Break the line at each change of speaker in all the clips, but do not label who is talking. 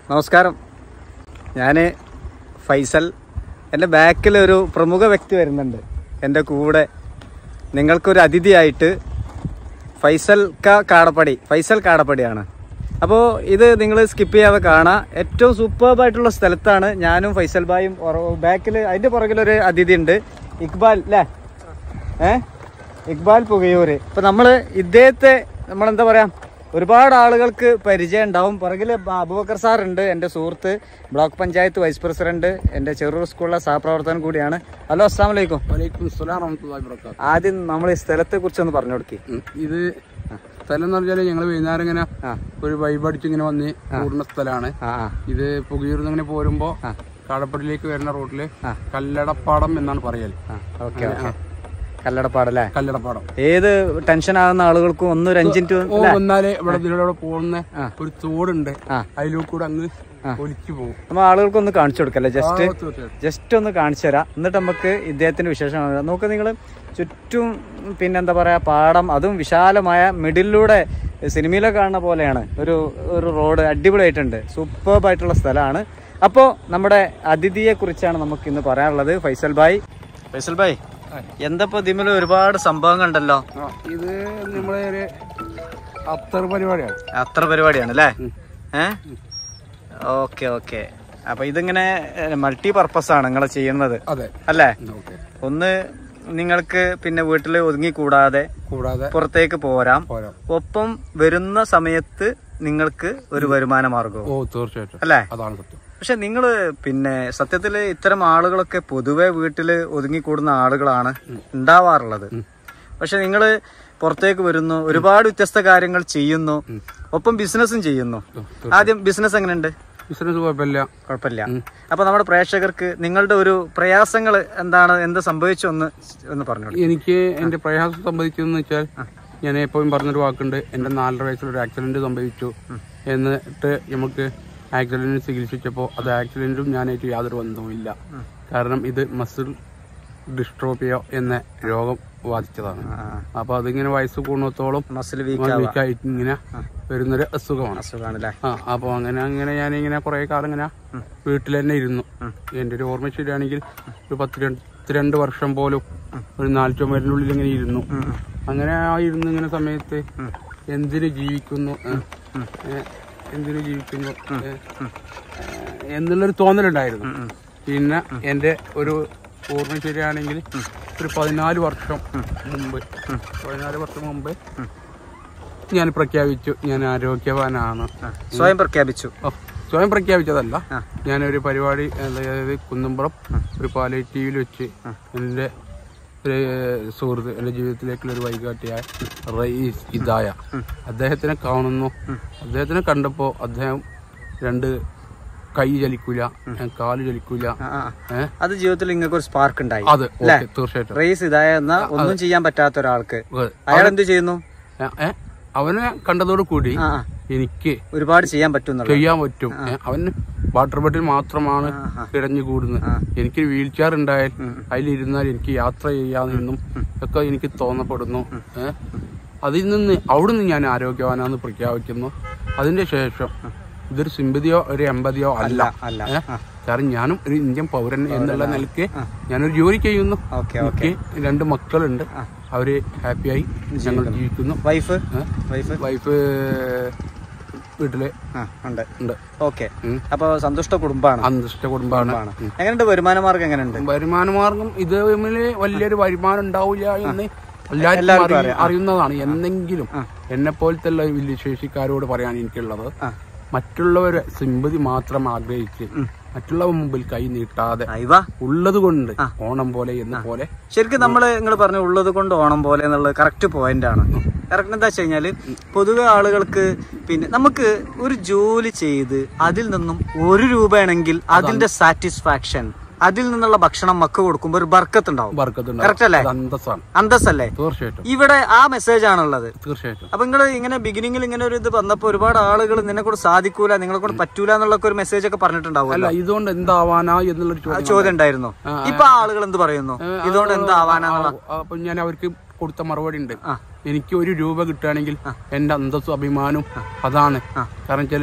നമസ്കാരം ഞാൻ ഫൈസൽ എൻ്റെ ബാക്കിൽ ഒരു പ്രമുഖ വ്യക്തി വരുന്നുണ്ട് എൻ്റെ കൂടെ നിങ്ങൾക്കൊരു അതിഥിയായിട്ട് ഫൈസൽ ക കാടപ്പടി ഫൈസൽ കാടപ്പടിയാണ് അപ്പോൾ ഇത് നിങ്ങൾ സ്കിപ്പ് ചെയ്യാതെ കാണാം ഏറ്റവും സൂപ്പർബായിട്ടുള്ള സ്ഥലത്താണ് ഞാനും ഫൈസൽ ബായും ബാക്കിൽ അതിൻ്റെ പുറകിലൊരു അതിഥി ഉണ്ട് ഇക്ബാൽ അല്ലേ ഏ ഇക്ബാൽ പുകയൂര് ഇപ്പൊ നമ്മള് ഇദ്ദേഹത്തെ നമ്മളെന്താ പറയാ ഒരുപാട് ആളുകൾക്ക് പരിചയം ഉണ്ടാവും പുറകില് അബുബക്കർ സാർ ഉണ്ട് എൻ്റെ സുഹൃത്ത് ബ്ലോക്ക് പഞ്ചായത്ത് വൈസ് പ്രസിഡന്റ് എൻ്റെ ചെറൂർ സ്കൂളിലെ സഹപ്രവർത്തകൻ കൂടിയാണ് ഹലോ അസ്സാം വലൈക്കും
വലൈക്കും സ്ലാം റഹ്മത്തുള്ളാഹി വബറകാത്ത്
ആദ്യം നമ്മൾ ഈ സ്ഥലത്തെ കുറിച്ച് ഒന്ന് പറഞ്ഞു കൊടുക്കി
ഇത് സ്ഥലം എന്ന് പറഞ്ഞാൽ ഞങ്ങൾ വൈകുന്നേരം ഇങ്ങനെ
ആ.
ഒരു വൈബ് അടിച്ച് ഇങ്ങനെ വന്ന് കൂടുന്ന സ്ഥലമാണ്
ആ ആ
ഇത് പുകയൂർന്ന് ഇങ്ങനെ പോരുമ്പോ
ആ.
കാടപ്പടിയിലേക്ക് വരുന്ന റൂട്ടില്
ആ.
കല്ലടപ്പാടം എന്നാണ് പറയല്
ആ ഓക്കെ ഓക്കെ കല്ലടപ്പാടല്ലേ
കല്ലടപ്പാടം
ഏത് ടെൻഷൻ ആകുന്ന ആളുകൾക്കും ഒന്നും ഒരു അഞ്ചിന്റ്
ഓ വന്നാല് ഇവിടെ ഇതിലൂടെ പോകുന്ന
ആ.
ഒരു തോടുണ്ട്
ആ.
അതിലൂടെ കൂടെ അങ്ങ്
ആ.
ഒലിച്ചു പോകും
നമ്മൾ ആളുകൾക്ക് ഒന്ന് കാണിച്ചു കൊടുക്കല്ലേ ജസ്റ്റ്
ആ, തീർച്ചയായിട്ടും.
ജസ്റ്റ് ഒന്ന് കാണിച്ചു തരാം എന്നിട്ട് നമുക്ക് ഇദ്ദേഹത്തിന്റെ വിശേഷം അറിയാം. നോക്ക് നിങ്ങൾ ചുറ്റും പിന്നെന്താ പറയാ പാടം അതും വിശാലമായ മിഡിലൂടെ സിനിമയിലൊക്കെ കാണുന്ന പോലെയാണ് ഒരു ഒരു റോഡ് അടിപൊളിയായിട്ടുണ്ട് സൂപ്പർബ് ആയിട്ടുള്ള സ്ഥലമാണ് അപ്പോൾ നമ്മുടെ അതിഥിയെ കുറിച്ചാണ് നമുക്ക് ഇന്ന് പറയാനുള്ളത് ഫൈസൽ ഭായ് ഫൈസൽ ഭായ് എന്താ ഇപ്പൊ ഇതിമിൽ ഒരുപാട് സംഭവങ്ങൾ ഉണ്ടല്ലോ
ആ, ഇത് നമ്മളെ ഒരു അത്തർ പരിപാടിയാണ്
അത്ര പരിപാടിയാണ് അല്ലേ ഏ ഓക്കെ ഓക്കെ അപ്പൊ ഇതിങ്ങനെ മൾട്ടി പർപ്പസ് ആണ് നിങ്ങൾ ചെയ്യുന്നത്
അതെ
അല്ലേ
ഓക്കെ
ഒന്ന് നിങ്ങൾക്ക് പിന്നെ വീട്ടിൽ ഒതുങ്ങിക്കൂടാതെ
കൂടാതെ
പുറത്തേക്ക് പോരാം
പോരാ
ഒപ്പം വരുന്ന സമയത്ത് നിങ്ങൾക്ക് ഒരു വരുമാന മാർഗവും
ഓ തീർച്ചയായിട്ടും
അല്ലേ
അതാണ് സത്യം
പക്ഷെ നിങ്ങൾ പിന്നെ സത്യത്തിൽ ഇത്തരം ആളുകളൊക്കെ പൊതുവെ വീട്ടിൽ ഒതുങ്ങിക്കൂടുന്ന ആളുകളാണ് ഉണ്ടാവാറുള്ളത് പക്ഷെ നിങ്ങൾ പുറത്തേക്ക് വരുന്നു ഒരുപാട് വ്യത്യസ്ത കാര്യങ്ങൾ ചെയ്യുന്നു ഒപ്പം ബിസിനസ്സും ചെയ്യുന്നു ആദ്യം ബിസിനസ് എങ്ങനെയുണ്ട്
ബിസിനസ് കുഴപ്പമില്ല
കുഴപ്പമില്ല അപ്പൊ നമ്മുടെ പ്രേക്ഷകർക്ക് നിങ്ങളുടെ ഒരു പ്രയാസങ്ങൾ എന്താണ് എന്ത് സംഭവിച്ചു ഒന്ന് ഒന്ന് പറഞ്ഞു
എനിക്ക് എന്റെ പ്രയാസം സംഭവിച്ചതെന്ന് വെച്ചാൽ ഞാൻ എപ്പോഴും പറഞ്ഞൊരു വാക്കുണ്ട് എന്റെ നാലര വയസ്സിൽ ഒരു ആക്സിഡന്റ് സംഭവിച്ചു എന്നിട്ട് നമുക്ക് ആക്സിഡന്റിന് ചികിത്സിച്ചപ്പോൾ അത് ആക്സിഡന്റും ഞാനായിട്ട് യാതൊരു ബന്ധവുമില്ല കാരണം ഇത് മസിൽ ഡിസ്ട്രോപ്പിയോ എന്ന രോഗം ബാധിച്ചതാണ് അപ്പൊ അതിങ്ങനെ വയസ്സ് കൂടുന്നത്തോളം
മസിൽ വീക്ക്
വീക്കായിട്ട് ഇങ്ങനെ വരുന്നൊരു അസുഖമാണ്
അസുഖമാണ് അല്ലേ
ആ അപ്പോൾ അങ്ങനെ അങ്ങനെ ഞാനിങ്ങനെ കുറേ കാലം ഇങ്ങനെ വീട്ടിൽ തന്നെ ഇരുന്നു എൻ്റെ ഒരു ഓർമ്മ ശരിയാണെങ്കിൽ ഒരു പത്ത് രണ്ട് രണ്ട് വർഷം പോലും ഒരു നാല് ചുമരിനുള്ളിൽ ഇങ്ങനെ ഇരുന്നു അങ്ങനെ ആ ഇരുന്ന് ഇങ്ങനെ സമയത്ത് എന്തിനു ജീവിക്കുന്നു ഏ, ഏ, എന്തിനു ജീവിക്കുന്നു ഏ, ഏ, എന്നുള്ളൊരു തോന്നലുണ്ടായിരുന്നു പിന്നെ എൻ്റെ ഒരു ഓർമ്മ ശരിയാണെങ്കിൽ ഒരു പതിനാല് വർഷം മുമ്പ് പതിനാല് വർഷം മുമ്പ് ഞാൻ പ്രഖ്യാപിച്ചു ഞാൻ ആരോഗ്യവാനാണ്
സ്വയം പ്രഖ്യാപിച്ചു
ഓ, സ്വയം പ്രഖ്യാപിച്ചതല്ല ഞാനൊരു പരിപാടി അതായത് കുന്നമ്പുറം ഒരു പാലേറ്റീവിൽ വെച്ച് എൻ്റെ ഒരു സുഹൃത്ത് എൻ്റെ ജീവിതത്തിലേക്കുള്ള ഒരു വൈകാട്ടിയായ റയീസ് ഇദായ അദ്ദേഹത്തിനെ കാണുന്നു അദ്ദേഹത്തിനെ കണ്ടപ്പോൾ അദ്ദേഹം രണ്ട് കൈ ചലിക്കൂല കാല് ചലിക്കൂല
ആ, ആ.
ഏ?
അത് ജീവിതത്തിൽ നിങ്ങൾക്ക് ഒരു സ്പാർക്ക് ഉണ്ടായി
അത് ഓക്കെ തീർച്ചയായിട്ടും
റേസ് ഇതായ എന്നാ ഒന്നും ചെയ്യാൻ പറ്റാത്ത ഒരാൾക്ക്
അതെ.
അയാൾ എന്ത് ചെയ്യുന്നു
ഏ, ഏ, അവനെ കണ്ടതോടു കൂടി
ആ ആ.
എനിക്ക്
ഒരുപാട് ചെയ്യാൻ പറ്റുന്നുള്ളു
ചെയ്യാൻ പറ്റും ഏ, അവന് വാട്ടർ ബോട്ടിൽ മാത്രമാണ് കിടഞ്ഞു കൂടുന്നത് എനിക്ക് വീൽ ചെയർ ഉണ്ടായാൽ അതിലിരുന്നാൽ എനിക്ക് യാത്ര ചെയ്യാമെന്നും ഒക്കെ എനിക്ക് തോന്നപ്പെടുന്നു ഏ, അതിൽ നിന്ന് അവിടുന്ന് ഞാൻ ആരോഗ്യവാനാന്ന് പ്രഖ്യാപിക്കുന്നു അതിന്റെ ശേഷം ഇതൊരു സിമ്പതിയോ ഒരു എമ്പതിയോ അല്ല
അല്ല
ഏ, കാരണം ഞാനും ഒരു ഇന്ത്യൻ പൗരൻ എന്നുള്ള നിലയ്ക്ക് ഞാനൊരു ജോലി ചെയ്യുന്നു
ഓക്കെ
എനിക്ക് രണ്ട് മക്കളുണ്ട് അവര് ഹാപ്പിയായി ഞങ്ങൾ ജീവിക്കുന്നു
വൈഫ്
ഏ?
വൈഫ്
വൈഫ് വീട്ടില്
ആ ഉണ്ട്
ഉണ്ട്
ഓക്കെ
ഉം.
അപ്പൊ സന്തുഷ്ട കുടുംബാണ്
അന്തരിച്ച കുടുംബമാണ്
എങ്ങനെയുണ്ട് വരുമാന മാർഗം എങ്ങനെയുണ്ട്
വരുമാന മാർഗം ഇത് തമ്മില് വലിയൊരു വരുമാനം ഉണ്ടാവില്ല എന്ന് എല്ലാവർക്കും അറിയ- അറിയുന്നതാണ് എന്തെങ്കിലും എന്നെ പോലത്തെ വില്യശേഷിക്കാരോട് പറയാൻ എനിക്കുള്ളത്
ആ.
മറ്റുള്ളവരെ സിമ്പതി മാത്രം ആഗ്രഹിച്ച് മറ്റുള്ളവർ മുമ്പിൽ കൈ നീട്ടാതെ
അയവ
ഉള്ളത് കൊണ്ട് ഓണം പോലെ എന്ന പോലെ
ശരിക്കും നമ്മള് നിങ്ങൾ പറഞ്ഞു ഉള്ളത് കൊണ്ട് ഓണം പോലെ എന്നുള്ളത് കറക്റ്റ് പോയിന്റ് ആണ് കറക്റ്റ് എന്താ വെച്ച് കഴിഞ്ഞാല് പൊതുവെ ആളുകൾക്ക് പിന്നെ നമുക്ക് ഒരു ജോലി ചെയ്ത് അതിൽ നിന്നും ഒരു രൂപയാണെങ്കിൽ അതിന്റെ സാറ്റിസ്ഫാക്ഷൻ അതിൽ നിന്നുള്ള ഭക്ഷണം മക്ക കൊടുക്കുമ്പോൾ ഒരു ബർക്കത്ത് ഉണ്ടാവും
ബർക്കത്തുണ്ടാവും.
കറക്റ്റ് അല്ലേ
അത് അന്തസ്സാണ്
അന്തസ്സല്ലേ
തീർച്ചയായിട്ടും
ഇവിടെ ആ മെസ്സേജ് ആണുള്ളത്
തീർച്ചയായിട്ടും
അപ്പൊ നിങ്ങൾ ഇങ്ങനെ ബിഗിനിങ്ങിൽ ഇങ്ങനെ ഒരു ഇത് വന്നപ്പോ ഒരുപാട് ആളുകൾ നിന്നെ കൂടെ സാധിക്കൂല നിങ്ങളെ കൂടെ പറ്റൂല എന്നുള്ള ഒരു മെസ്സേജ് ഒക്കെ പറഞ്ഞിട്ടുണ്ടാവും
അല്ല ഇതുകൊണ്ട് എന്താവാനാ എന്നുള്ളൊരു
ആ
ചോദ്യം
ചോദ്യം ഉണ്ടായിരുന്നു ഇപ്പൊ ആളുകൾ എന്ത് പറയുന്നു ഇതുകൊണ്ട് എന്താവാനാന്നുള്ള
ആ, അപ്പൊ ഞാൻ അവർക്ക് കൊടുത്ത മറുപടി ഉണ്ട്
ആ.
എനിക്ക് ഒരു രൂപ കിട്ടുകയാണെങ്കിൽ എന്റെ അന്തസ്സും അഭിമാനവും അതാണ് കാരണം വെച്ചാല്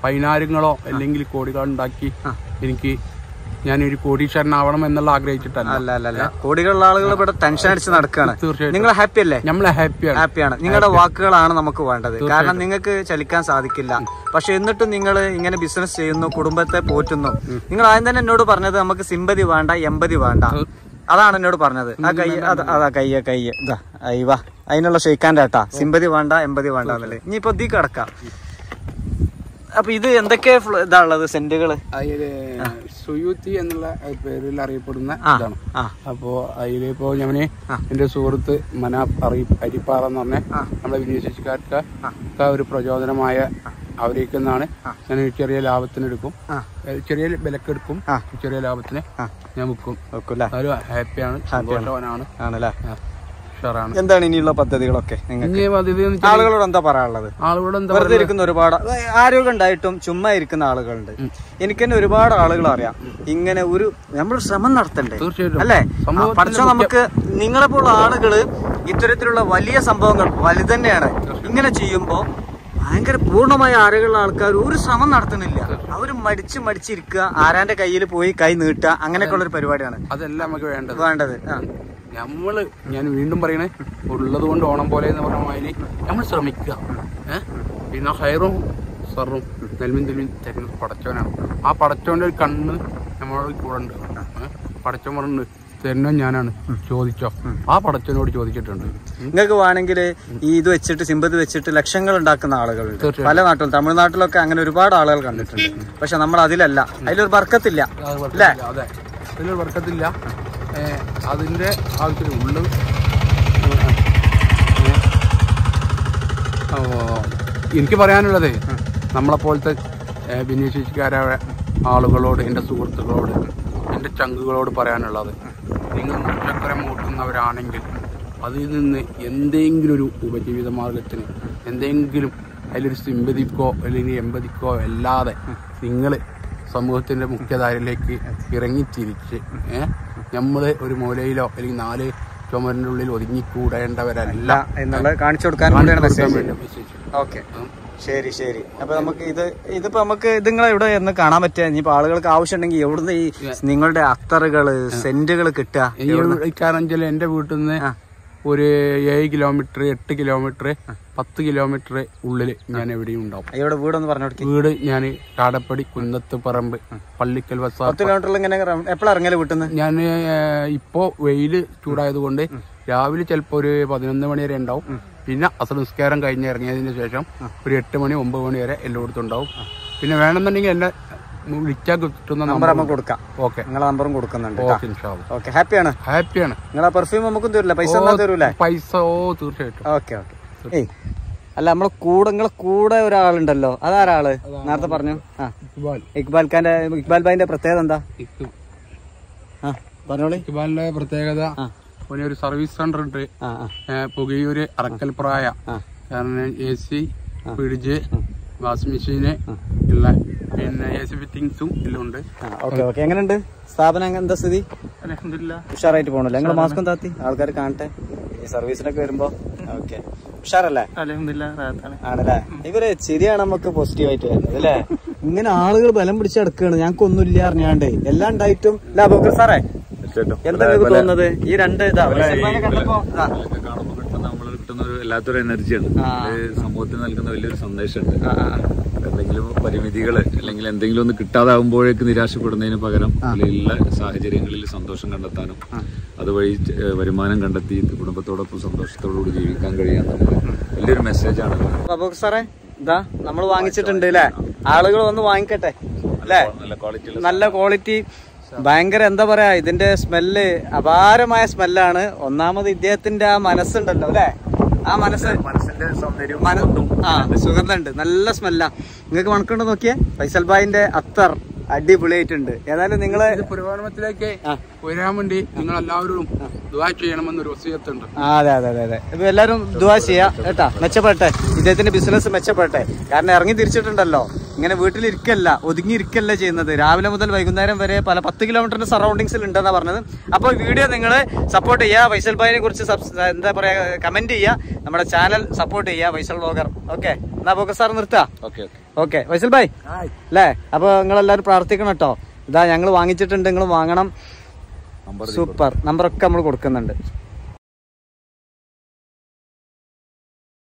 പതിനായിരങ്ങളോ അല്ലെങ്കിൽ കോടികൾ ഉണ്ടാക്കി എനിക്ക് ഞാനൊരു കോടീശ്വരനാവണം എന്നുള്ള ആഗ്രഹിച്ചിട്ടല്ല
അല്ല അല്ല അല്ല കോടികളുള്ള ആളുകൾ ഇവിടെ ടെൻഷൻ അടിച്ച് നടക്കുകയാണ്
തീർച്ചയായിട്ടും
നിങ്ങൾ ഹാപ്പി അല്ലേ
നമ്മളെ ഹാപ്പിയാണ്
ഹാപ്പിയാണ് നിങ്ങളുടെ വാക്കുകളാണ് നമുക്ക് വേണ്ടത് കാരണം നിങ്ങൾക്ക് ചലിക്കാൻ സാധിക്കില്ല പക്ഷെ എന്നിട്ടും നിങ്ങൾ ഇങ്ങനെ ബിസിനസ് ചെയ്യുന്നു കുടുംബത്തെ പോറ്റുന്നു നിങ്ങൾ ആദ്യം തന്നെ എന്നോട് പറഞ്ഞത് നമുക്ക് സിമ്പതി വേണ്ട എമ്പതി വേണ്ട അതാണ് എന്നോട് പറഞ്ഞത് ആ കൈ അത് അതാ കയ്യ കയ്യ ഇതാ അയ്യ വാ അതിനുള്ള ഷെയ്ക്കാൻ്റെ ആട്ടാ സിമ്പതി വേണ്ട എമ്പതി വേണ്ട എന്നല്ലേ ഇനിയിപ്പോ ദീ കിടക്കാം അപ്പൊ ഇത് എന്തൊക്കെ ഫ്ല- ഇതാ ഉള്ളത് സെന്റുകള്
അതില് സുയൂത്തി എന്നുള്ള പേരിൽ അറിയപ്പെടുന്ന
ആ
ഇതാണ്
ആ
അപ്പോ അതിലിപ്പോ ഞാന് എന്റെ സുഹൃത്ത് മനാഫ് അറി അരിപ്പാറ എന്ന് പറഞ്ഞ നമ്മളെ വിന്യസിക്കാർക്ക് ഒരു പ്രചോദനമായ അവരേക്ക് നിന്നാണ് ഞാൻ ഒരു ചെറിയ ലാഭത്തിന് എടുക്കും
ആ.
ഏഹ് ചെറിയ വിലക്കെടുക്കും
ആ.
ചെറിയ ലാഭത്തിന്
ആ.
ഞാൻ വിൽക്കും
നോക്കൂല്ലേ
ഒരു ഹാപ്പിയാണ് സന്തോഷവാനാണ്
ആണല്ലേ
ഉഷാറാണ്
എന്താണ് ഇനിയുള്ള പദ്ധതികളൊക്കെ നിങ്ങൾക്ക്
ഇനി പദ്ധതി എന്ന് വെച്ചാൽ
ആളുകളോട് എന്താ പറയാനുള്ളത്
ആളുകളോട് എന്താ
വെറുതെ ഇരിക്കുന്ന ഒരുപാട് ആരോഗ്യം ഉണ്ടായിട്ടും ചുമ്മാ ഇരിക്കുന്ന ആളുകളുണ്ട് എനിക്ക് തന്നെ ഒരുപാട് ആളുകൾ അറിയാം ഇങ്ങനെ ഒരു നമ്മൾ ശ്രമം നടത്തണ്ടേ
തീർച്ചയായിട്ടും
അല്ലേ
സമൂഹത്തിന്റെ
പഠിച്ച നമുക്ക് നിങ്ങളെ പോലുള്ള ആളുകള് ഇത്തരത്തിലുള്ള വലിയ സംഭവങ്ങൾ വലുതന്നെയാണ് ഇങ്ങനെ ചെയ്യുമ്പോ ഭയങ്കര പൂർണ്ണമായ ആരോഗ്യമുള്ള ആൾക്കാർ ഒരു ശ്രമം നടത്തുന്നില്ല അവര് മടിച്ച് മടിച്ചിരിക്കുക ആരാന്റെ കയ്യിൽ പോയി കൈ നീട്ടുക അങ്ങനെയൊക്കെ ഉള്ള ഒരു പരിപാടിയാണ്
അതല്ല നമുക്ക് വേണ്ടത്
വേണ്ടത് ആ.
നമ്മള് ഞാൻ വീണ്ടും പറയണേ ഉള്ളത് കൊണ്ട് ഓണം പോലെ എന്ന് പറഞ്ഞ മാതിരി നമ്മൾ ശ്രമിക്കുക ഏഹ് പിന്നെ ഹൈറും സറും നെൽമിൻ തെൽമിൻ തരുന്നത് പടച്ചവനാണ് ആ പടച്ചവന്റെ ഒരു കണ്ണ് നമ്മളോട് കൂടെ ഉണ്ട് ഏഹ് പടച്ചവൻ പറഞ്ഞു തരുന്ന ഞാനാണ് ചോദിച്ചോ ആ പടച്ചവനോട് ചോദിച്ചിട്ടുണ്ട്
നിങ്ങൾക്ക് വേണമെങ്കിൽ ഈ ഇത് വെച്ചിട്ട് സിമ്പതി വെച്ചിട്ട് ലക്ഷങ്ങൾ ഉണ്ടാക്കുന്ന ആളുകളുണ്ട്
തീർച്ചയായും.
പല നാട്ടിലും തമിഴ്നാട്ടിലൊക്കെ അങ്ങനെ ഒരുപാട് ആളുകൾ കണ്ടിട്ടുണ്ട് പക്ഷെ നമ്മൾ അതിലല്ല അതിലൊരു ബർക്കത്തില്ല
അത് വർക്കത്തില്ല. അതെ അതിലൊരു വർക്കത്തില്ല ഏഹ് അതിന്റെ ആവശ്യം ഉള്ളു എനിക്ക് പറയാനുള്ളത് നമ്മളെ പോലത്തെ ഭിന്നശേഷിക്കാരായ ആളുകളോട് എൻ്റെ സുഹൃത്തുക്കളോട് എൻ്റെ ചങ്കുകളോട് പറയാനുള്ളത് നിങ്ങൾ മുച്ചക്കരം മൂട്ടുന്നവരാണെങ്കിൽ അതിൽ നിന്ന് എന്തെങ്കിലും ഒരു ഉപജീവിത മാർഗത്തിന് എന്തെങ്കിലും അതിലൊരു സിമ്പതിക്കോ അല്ലെങ്കിൽ എമ്പതിക്കോ അല്ലാതെ നിങ്ങൾ സമൂഹത്തിന്റെ മുഖ്യധാരയിലേക്ക് ഇറങ്ങിത്തിരിച്ച് ഏഹ് നമ്മൾ ഒരു മൂലയിലോ അല്ലെങ്കിൽ നാല് ചുമരിന്റെ ഉള്ളിൽ ഒതുങ്ങിക്കൂടേണ്ടവരല്ല
എന്നുള്ളത് കാണിച്ചു കൊടുക്കാൻ വേണ്ടിയാണ്
കൊടുക്കാൻ
മെസ്സേജ്
വേണ്ടി message.
ഓക്കെ ശരി ശരി അപ്പൊ നമുക്ക് ഇത് ഇതിപ്പോ നമുക്ക് ഇത് നിങ്ങൾ ഇവിടെ എന്ന് കാണാൻ പറ്റുക ഇനിയിപ്പോ ആളുകൾക്ക് ആവശ്യമുണ്ടെങ്കിൽ എവിടുന്ന് ഈ നിങ്ങളുടെ അത്തറുകള് സെന്റുകൾ കിട്ടുക
ഈ കാരണം വെച്ചാൽ എന്റെ വീട്ടിൽ നിന്ന് ഒരു ഏഴ് കിലോമീറ്റർ എട്ട് കിലോമീറ്റർ പത്ത് കിലോമീറ്റർ ഉള്ളിൽ ഞാൻ എവിടെയും ഉണ്ടാവും
ഇവിടെ വീടൊന്ന് പറഞ്ഞു കൊടുക്കി
വീട് ഞാൻ കാടപ്പടി കുന്നത്ത് പറമ്പ് പള്ളിക്കൽ വസ
പത്ത് കിലോമീറ്ററിൽ ഇങ്ങനെ എപ്പോഴാണ് ഇറങ്ങല് വീട്ടിൽ നിന്ന്
ഞാൻ ഇപ്പോ വെയില് ചൂടായതുകൊണ്ട് രാവിലെ ചിലപ്പോ ഒരു പതിനൊന്ന് മണി വരെ ഉണ്ടാവും പിന്നെ അസംസ്കാരം കഴിഞ്ഞ് ഇറങ്ങിയതിന് ശേഷം ഒരു എട്ട് മണി ഒമ്പത് മണി വരെ എല്ലായിടത്തും ഉണ്ടാവും പിന്നെ വേണമെന്നുണ്ടെങ്കിൽ എന്നെ വിളിച്ചാൽ കിട്ടുന്ന
നമ്പർ
നമ്പർ
നമുക്ക് കൊടുക്കാം
ഓക്കെ
നിങ്ങളെ നമ്പറും കൊടുക്കുന്നുണ്ട്
ഓക്കെ ഇൻഷാല്ലാ.
ഓക്കെ ഹാപ്പിയാണ്
ഹാപ്പിയാണ്
നിങ്ങളെ പെർഫ്യൂം നമുക്കും തരില്ല പൈസ എന്നാ തരൂലേ
പൈസ ഓ തീർച്ചയായിട്ടും
ഓക്കെ ഓക്കെ ഏയ് അല്ല നമ്മളെ കൂടെ നിങ്ങളെ കൂടെ ഒരാളുണ്ടല്ലോ അതാരാള് നേരത്തെ പറഞ്ഞു ആ
ഇക്ബാൽ
ഇക്ബാൽ ഖാന്റെ ഇക്ബാൽ ഭായിന്റെ പ്രത്യേകത എന്താ
ഇക്-
ആ പറഞ്ഞോളി
ഇക്ബാലിന്റെ പ്രത്യേകത
ആ.
ഓന് ഒരു സർവീസ് സെന്റർ ഉണ്ട്
ആ ആ
ഏ, പുകയൂര് അറക്കൽപ്രായ
ആ.
കാരണം എ സി ഫ്രിഡ്ജ് വാഷിംഗ് മെഷീന് ഉള്ള പിന്നെ എ സി ഫിറ്റിങ്സും എല്ലാം ഉണ്ട്
ഓക്കെ ഓക്കെ എങ്ങനെയുണ്ട് സ്ഥാപനം എന്താ സ്ഥിതി
അലഹമില്ല
ഉഷാറായിട്ട് പോകണല്ലോ നിങ്ങൾ മാസ്കും താത്തി ആൾക്കാർ കാണട്ടെ ഈ സർവീസിനൊക്കെ വരുമ്പോ ഓക്കെ ഉഷാറല്ലേ
അലഹമില്ല
ആണല്ലേ ഇവര് ചിരിയാണ് നമുക്ക് പോസിറ്റീവ് ആയിട്ട് വരുന്നത് അല്ലേ ഇങ്ങനെ ആളുകൾ ബലം പിടിച്ച് കിടക്കുകയാണ് ഞങ്ങൾക്ക് ഒന്നുമില്ല അറിഞ്ഞാണ്ട് എല്ലാം ഉണ്ടായിട്ടും അല്ല അബൂക്കർ സാറേ എന്താ നിങ്ങൾക്ക് തോന്നുന്നത് ഈ രണ്ട് ഇതാ വൈസൽമാനെ കണ്ടപ്പോ ഇതാ.
ഇതൊക്കെ കാണുമ്പോൾ കിട്ടുന്ന നമ്മൾ കിട്ടുന്ന ഒരു വല്ലാത്തൊരു എനർജിയാണ്
ആ.
ഇത് സമൂഹത്തിന് നൽകുന്ന വലിയൊരു സന്ദേശമുണ്ട്
ആ, ആ, ആ.
എന്തെങ്കിലും പരിമിതികൾ അല്ലെങ്കിൽ എന്തെങ്കിലും ഒന്ന് കിട്ടാതാകുമ്പോഴേക്ക് നിരാശപ്പെടുന്നതിന് പകരം ഉള്ള സാഹചര്യങ്ങളിൽ സന്തോഷം കണ്ടെത്താനും അതുവഴി ഏഹ്, വരുമാനം കണ്ടെത്തി കുടുംബത്തോടൊപ്പം സന്തോഷത്തോടുകൂടി ജീവിക്കാൻ കഴിയാൻ നമ്മൾ വലിയൊരു മെസ്സേജാണ്
അപ്പൊ അബൂക്കർ സാറേ ഇതാ നമ്മൾ വാങ്ങിച്ചിട്ടുണ്ട് അല്ലേ ആളുകൾ വന്ന് വാങ്ങിക്കട്ടെ അല്ലേ
നല്ല ക്വാളിറ്റി
നല്ല ക്വാളിറ്റി ഭയങ്കര എന്താ പറയാ ഇതിന്റെ സ്മെല്ല് അപാരമായ സ്മെല്ലാണ് ഒന്നാമത് ഇദ്ദേഹത്തിന്റെ ആ മനസ്സുണ്ടല്ലോ അല്ലേ ആ മനസ്സ്
മനസ്സിന്റെ സൗന്ദര്യം
മന- ആ സുഗന്ധമുണ്ട് നല്ല സ്മെല്ലാ നിങ്ങൾക്ക് മണക്കുണ്ടോ നോക്കിയേ ഫൈസൽ ഭായിന്റെ അത്തർ അടിപൊളിയായിട്ടുണ്ട് ഏതായാലും നിങ്ങള്
ഇത് പുരോഗമനത്തിലേക്ക്
ആ.
വരാൻ വേണ്ടി നിങ്ങൾ എല്ലാവരും ദുവാ ചെയ്യണമെന്നൊരു വസീയത്തുണ്ട്
ആ അതെ അതെ അതെ അതെ ഇപ്പൊ എല്ലാരും ദുവാ ചെയ്യാ കേട്ടാ മെച്ചപ്പെട്ടെ ഇദ്ദേഹത്തിന്റെ ബിസിനസ് മെച്ചപ്പെട്ടെ കാരണം ഇറങ്ങി തിരിച്ചിട്ടുണ്ടല്ലോ ഇങ്ങനെ വീട്ടിലിരിക്കല്ല ഒതുങ്ങിയിരിക്കല്ല ചെയ്യുന്നത് രാവിലെ മുതൽ വൈകുന്നേരം വരെ പല പത്ത് കിലോമീറ്ററിന്റെ സറൗണ്ടിങ്സിൽ ഉണ്ടെന്നാ പറഞ്ഞത് അപ്പോൾ വീഡിയോ നിങ്ങൾ സപ്പോർട്ട് ചെയ്യുക വൈസൽ ഭായിനെ കുറിച്ച് subs- എന്താ പറയാ കമന്റ് ചെയ്യുക നമ്മുടെ ചാനൽ സപ്പോർട്ട് ചെയ്യുക വൈസൽ വ്ളോഗർ ഓക്കെ എന്നാ ബോക്കർ സാർ നിർത്താം
ഓക്കെ ഓക്കെ
ഓക്കെ വൈസൽ ഭായ് അല്ലേ അപ്പൊ നിങ്ങൾ എല്ലാവരും പ്രാർത്ഥിക്കണം കേട്ടോ ഇതാ ഞങ്ങൾ വാങ്ങിച്ചിട്ടുണ്ട് നിങ്ങൾ വാങ്ങണം
നമ്പർ
സൂപ്പർ നമ്പറൊക്കെ നമ്മൾ കൊടുക്കുന്നുണ്ട്